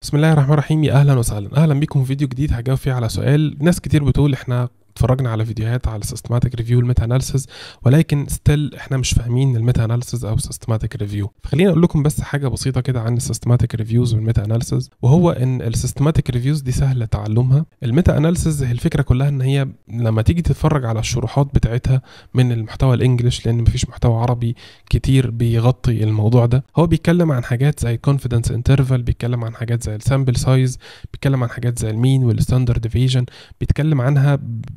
بسم الله الرحمن الرحيم يا اهلا وسهلا اهلا بيكم في فيديو جديد هجاوب فيه على سؤال ناس كتير بتقول احنا اتفرجنا على فيديوهات على السيستماتيك ريفيو الميتا اناليسيز ولكن ستيل احنا مش فاهمين الميتا اناليسيز او السيستماتيك ريفيو فخليني اقول لكم بس حاجه بسيطه كده عن السيستماتيك ريفيوز والميتا اناليسيز وهو ان السيستماتيك ريفيوز دي سهله تعلمها الميتا اناليسيز هي الفكره كلها ان هي لما تيجي تتفرج على الشروحات بتاعتها من المحتوى الانجليش لان مفيش محتوى عربي كتير بيغطي الموضوع ده هو بيتكلم عن حاجات زي الكونفيدنس انترفال بيتكلم عن حاجات زي السامبل سايز بيتكلم عن حاجات زي المين والستاندرد ديفيجن بيتكلم عنها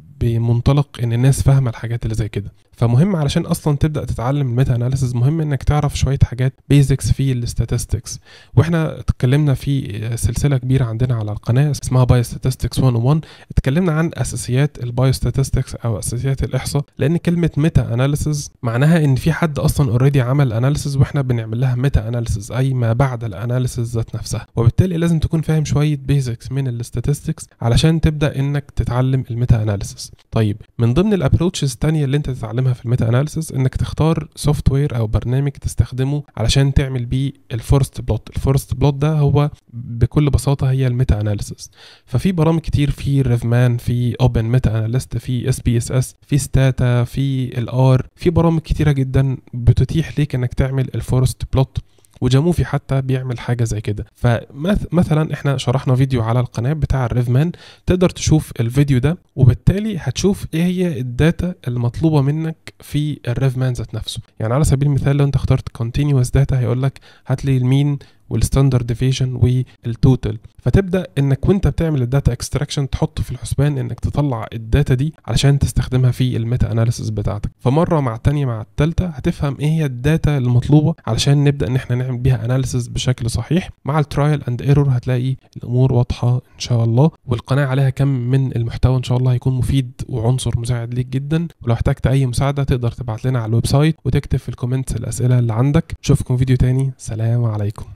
بمنطلق ان الناس فاهمه الحاجات اللي زي كده فمهم علشان اصلا تبدا تتعلم الميتا اناليسيز مهم انك تعرف شويه حاجات بيزكس في الاستاتستكس واحنا اتكلمنا في سلسله كبيره عندنا على القناه اسمها بايو ستاتستكس 101 اتكلمنا عن اساسيات البايو ستاتستكس او اساسيات الاحصاء لان كلمه ميتا اناليسيز معناها ان في حد اصلا اوريدي عمل اناليسيز واحنا بنعمل لها ميتا اناليسيز اي ما بعد الاناليسيز ذات نفسها وبالتالي لازم تكون فاهم شويه بيزكس من الاستاتستكس علشان تبدا انك تتعلم الميتا اناليسيز طيب من ضمن الابروتشز الثانيه اللي انت تتعلمها في الميتا اناليسيس انك تختار سوفت وير او برنامج تستخدمه علشان تعمل بيه الفورست بلوت الفورست بلوت ده هو بكل بساطه هي الميتا اناليسيس ففي برامج كتير في ريفمان في اوبن ميتا اناليست في اس بي اس اس في ستاتا في الار في برامج كتيره جدا بتتيح ليك انك تعمل الفورست بلوت وجاموفي حتى بيعمل حاجه زي كده فمثلا احنا شرحنا فيديو على القناه بتاع الريفمان تقدر تشوف الفيديو ده وبالتالي هتشوف ايه هي الداتا المطلوبه منك في الريفمان ذات نفسه يعني على سبيل المثال لو انت اخترت continuous داتا هيقول لك هات لي المين والستاندرد ديفيجن والتوتال فتبدا انك وانت بتعمل الداتا اكستراكشن تحط في الحسبان انك تطلع الداتا دي علشان تستخدمها في الميتا اناليسيس بتاعتك فمره مع الثانيه مع الثالثه هتفهم ايه هي الداتا المطلوبه علشان نبدا ان احنا نعمل بيها اناليسيس بشكل صحيح مع الترايل اند ايرور هتلاقي الامور واضحه ان شاء الله والقناه عليها كم من المحتوى ان شاء الله هيكون مفيد وعنصر مساعد ليك جدا ولو احتجت اي مساعده تقدر تبعت لنا على الويب سايت وتكتب في الكومنتس الاسئله اللي عندك اشوفكم فيديو تاني سلام عليكم